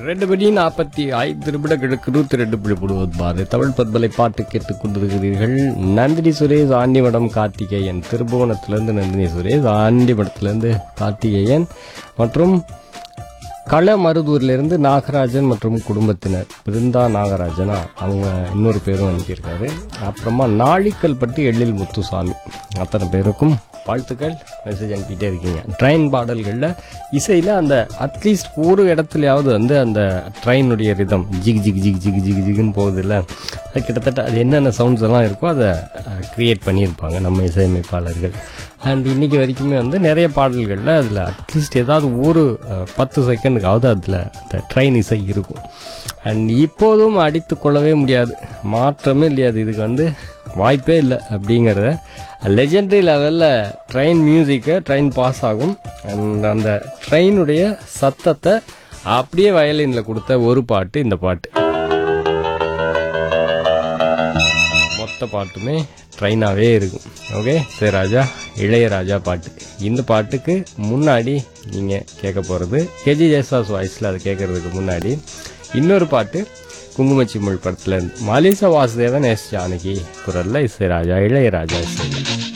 ரெண்டு மணி நாற்பத்தி ஐந்து நிமிடங்களுக்கு நூற்றி ரெண்டு புள்ளி முழுவது பாரு தமிழ் பத்மலை பாட்டு கேட்டுக் கொண்டிருக்கிறீர்கள் நந்தினி சுரேஷ் ஆண்டிமடம் கார்த்திகேயன் திருபுவனத்திலிருந்து நந்தினி சுரேஷ் ஆண்டிமடத்திலிருந்து கார்த்திகேயன் மற்றும் களமருதூர்லேருந்து நாகராஜன் மற்றும் குடும்பத்தினர் பிருந்தா நாகராஜனா அவங்க இன்னொரு பேரும் அனுப்பியிருக்காரு அப்புறமா நாளிக்கல் பட்டி எழில் முத்துசாமி அத்தனை பேருக்கும் வாழ்த்துக்கள் மெசேஜ் அனுப்பிட்டே இருக்கீங்க ட்ரெயின் பாடல்களில் இசையில் அந்த அட்லீஸ்ட் ஒரு இடத்துலையாவது வந்து அந்த ட்ரெயினுடைய ரிதம் ஜிக் ஜிக் ஜிக் ஜிக் ஜிக் ஜிக்னு போகுதுல்ல அது கிட்டத்தட்ட அது என்னென்ன சவுண்ட்ஸ் எல்லாம் இருக்கோ அதை க்ரியேட் பண்ணியிருப்பாங்க நம்ம இசையமைப்பாளர்கள் அண்ட் இன்னைக்கு வரைக்குமே வந்து நிறைய பாடல்களில் அதில் அட்லீஸ்ட் ஏதாவது ஒரு அஹ், பத்து செகண்டுக்காவது அதில் அந்த ட்ரெயின் இசை இருக்கும் அண்ட் இப்போதும் அடித்து கொள்ளவே முடியாது மாற்றமே இல்லையாது இதுக்கு வந்து வாய்ப்பே இல்லை அப்படிங்கிறத லெஜெண்டரி லெவலில் ட்ரெயின் மியூசிக்கை ட்ரெயின் பாஸ் ஆகும் அண்ட் அந்த ட்ரெயினுடைய சத்தத்தை அப்படியே வயலினில் கொடுத்த ஒரு பாட்டு இந்த பாட்டு மொத்த பாட்டுமே ட்ரெயினாகவே இருக்கும் ஓகே சரி ராஜா இளையராஜா பாட்டு இந்த பாட்டுக்கு முன்னாடி நீங்கள் கேட்க போகிறது கேஜி ஜெயசாஸ் வாய்ஸில் அதை கேட்கறதுக்கு முன்னாடி இன்னொரு பாட்டு குங்குமச்சிமிழ் படத்தில் இருந்து மாலிசா வாசுதேவன் எஸ் ஜானகி குரலில் இசை ராஜா இளையராஜா இசை